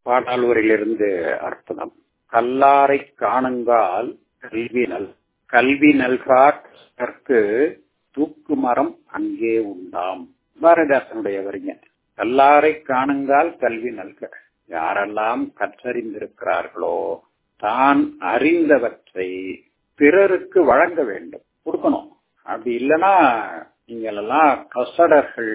பாடாலூரிலிருந்து அற்புதம் கல்லாரை காணுங்கால் கல்வி நல் கல்வி நல்காற்கு தூக்கு மரம் அங்கே உண்டாம் பாரதிதாசனுடைய வரிங்க கல்லாரை காணுங்கால் கல்வி நல்க யாரெல்லாம் கற்றறிந்திருக்கிறார்களோ தான் அறிந்தவற்றை பிறருக்கு வழங்க வேண்டும் கொடுக்கணும் அப்படி இல்லைன்னா நீங்களெல்லாம் கசடர்கள்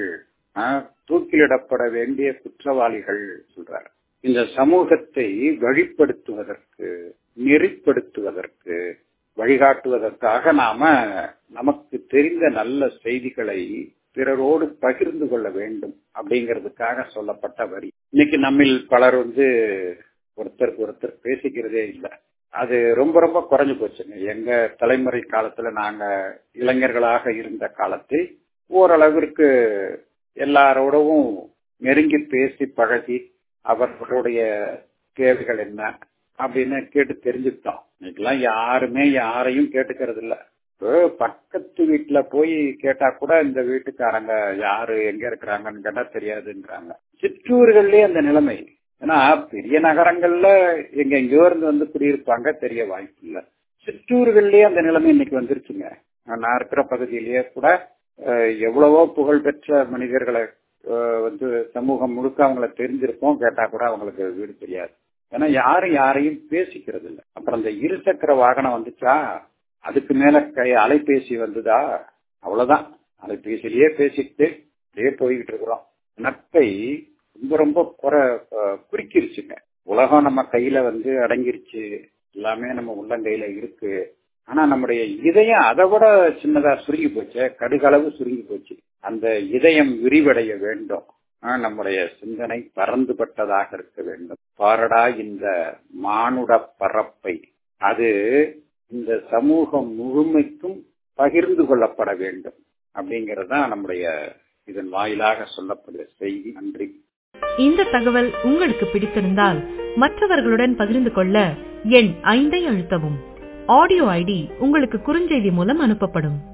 தூக்கிலிடப்பட வேண்டிய குற்றவாளிகள் சொல்றார் இந்த சமூகத்தை வழிப்படுத்துவதற்கு நெறிப்படுத்துவதற்கு வழிகாட்டுவதற்காக நாம நமக்கு தெரிந்த நல்ல செய்திகளை பிறரோடு பகிர்ந்து கொள்ள வேண்டும் அப்படிங்கிறதுக்காக சொல்லப்பட்ட வரி இன்னைக்கு நம்மில் பலர் வந்து ஒருத்தருக்கு ஒருத்தர் பேசிக்கிறதே இல்லை அது ரொம்ப ரொம்ப குறைஞ்சு போச்சுங்க எங்க தலைமுறை காலத்துல நாங்க இளைஞர்களாக இருந்த காலத்தில் ஓரளவிற்கு எல்லாரோடவும் நெருங்கி பேசி பழகி அவர்களுடைய தேவைகள் என்ன அப்படின்னு கேட்டு தெரிஞ்சுக்கிட்டோம் இன்னைக்கெல்லாம் யாருமே யாரையும் கேட்டுக்கிறது இல்ல பக்கத்து வீட்டுல போய் கேட்டா கூட இந்த வீட்டுக்காரங்க யாரு எங்க இருக்கிறாங்கன்னு கேட்டா தெரியாதுன்றாங்க சிற்றூர்கள்லயே அந்த நிலைமை ஏன்னா பெரிய நகரங்கள்ல எங்க எங்கேயோ இருந்து வந்து குடியிருப்பாங்க தெரிய வாய்ப்பு இல்லை சிற்றூர்கள்லயே அந்த நிலைமை இன்னைக்கு வந்துருச்சுங்க நான் இருக்கிற பகுதியிலேயே கூட எவ்வளவோ புகழ்பெற்ற மனிதர்களை வந்து சமூகம் முழுக்க அவங்கள தெரிஞ்சிருப்போம் கேட்டா கூட அவங்களுக்கு வீடு தெரியாது ஏன்னா யாரும் யாரையும் பேசிக்கிறது இல்லை அப்புறம் இந்த இருசக்கர வாகனம் வந்துச்சா அதுக்கு மேல கை அலைபேசி வந்ததா அவ்வளவுதான் அலைபேசியிலேயே பேசிக்கிட்டு அப்படியே போய்கிட்டு இருக்கிறோம் நட்பை ரொம்ப ரொம்ப குறை குறிக்கிருச்சுங்க உலகம் நம்ம கையில வந்து அடங்கிருச்சு எல்லாமே நம்ம உள்ளங்கையில இருக்கு ஆனா நம்முடைய இதயம் அதை விட சின்னதா சுருங்கி போச்சு கடுகளவு சுருங்கி போச்சு அந்த இதயம் விரிவடைய வேண்டும் நம்முடைய சிந்தனை பறந்துபட்டதாக இருக்க வேண்டும் பாரடா இந்த மானுட பரப்பை அது இந்த சமூகம் முழுமைக்கும் பகிர்ந்து கொள்ளப்பட வேண்டும் அப்படிங்கிறது தான் நம்முடைய இதன் வாயிலாக சொல்லப்படுகிற செய்தி நன்றி இந்த தகவல் உங்களுக்கு பிடித்திருந்தால் மற்றவர்களுடன் பகிர்ந்து கொள்ள எண் ஐந்தை அழுத்தவும் ஆடியோ ஐடி உங்களுக்கு குறுஞ்செய்தி மூலம் அனுப்பப்படும்